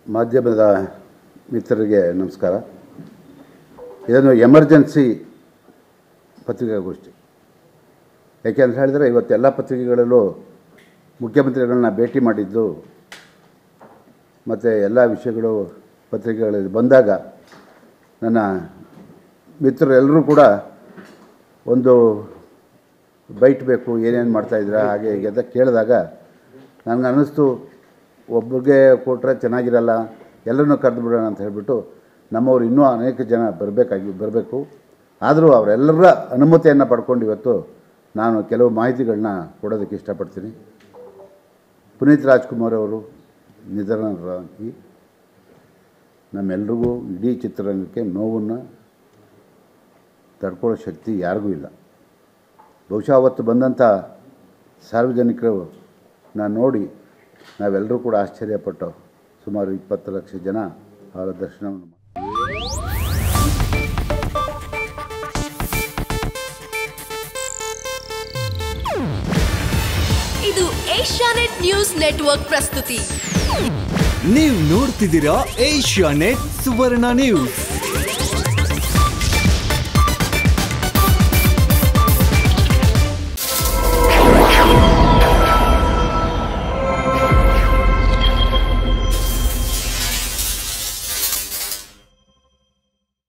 ಮಾಧ್ಯಮದ ಮಿತ್ರರಿಗೆ ನಮಸ್ಕಾರ ಇದನ್ನು ಎಮರ್ಜೆನ್ಸಿ ಪತ್ರಿಕಾಗೋಷ್ಠಿ ಯಾಕೆಂತ ಹೇಳಿದರೆ ಇವತ್ತೆಲ್ಲ ಪತ್ರಿಕೆಗಳಲ್ಲೂ ಮುಖ್ಯಮಂತ್ರಿಗಳನ್ನ ಭೇಟಿ ಮಾಡಿದ್ದು ಮತ್ತು ಎಲ್ಲ ವಿಷಯಗಳು ಪತ್ರಿಕೆಗಳಲ್ಲಿ ಬಂದಾಗ ನನ್ನ ಮಿತ್ರರೆಲ್ಲರೂ ಕೂಡ ಒಂದು ಬೈಟ್ ಬೇಕು ಏನೇನು ಮಾಡ್ತಾಯಿದ್ದೀರಾ ಹಾಗೆ ಹೀಗೆ ಅಂತ ಕೇಳಿದಾಗ ನನಗೆ ಅನ್ನಿಸ್ತು ಒಬ್ಬರಿಗೆ ಕೊಟ್ಟರೆ ಚೆನ್ನಾಗಿರಲ್ಲ ಎಲ್ಲರನ್ನೂ ಕರೆದು ಬಿಡೋಣ ಅಂತ ಹೇಳಿಬಿಟ್ಟು ನಮ್ಮವ್ರು ಇನ್ನೂ ಅನೇಕ ಜನ ಬರಬೇಕಾಗಿ ಬರಬೇಕು ಆದರೂ ಅವರೆಲ್ಲರ ಅನುಮತಿಯನ್ನು ಪಡ್ಕೊಂಡು ಇವತ್ತು ನಾನು ಕೆಲವು ಮಾಹಿತಿಗಳನ್ನ ಕೊಡೋದಕ್ಕೆ ಇಷ್ಟಪಡ್ತೀನಿ ಪುನೀತ್ ರಾಜ್ಕುಮಾರ್ ಅವರು ನಿಧನರಾಗಿ ನಮ್ಮೆಲ್ರಿಗೂ ಇಡೀ ಚಿತ್ರರಂಗಕ್ಕೆ ನೋವನ್ನು ತಡ್ಕೊಳ್ಳೋ ಶಕ್ತಿ ಯಾರಿಗೂ ಇಲ್ಲ ಬಹುಶಃ ಅವತ್ತು ಬಂದಂಥ ಸಾರ್ವಜನಿಕರು ನಾನು ನೋಡಿ ನಾವೆಲ್ಲರೂ ಕೂಡ ಆಶ್ಚರ್ಯಪಟ್ಟು ಸುಮಾರು ಇಪ್ಪತ್ತು ಲಕ್ಷ ಜನ ಅವರ ದರ್ಶನವನ್ನು ಮಾಡಿ ಇದು ಏಷ್ಯಾನೆಟ್ ನ್ಯೂಸ್ ನೆಟ್ವರ್ಕ್ ಪ್ರಸ್ತುತಿ ನೀವು ನೋಡ್ತಿದ್ದೀರಾ ಏಷ್ಯಾ ನೆಟ್ ಸುವರ್ಣ ನ್ಯೂಸ್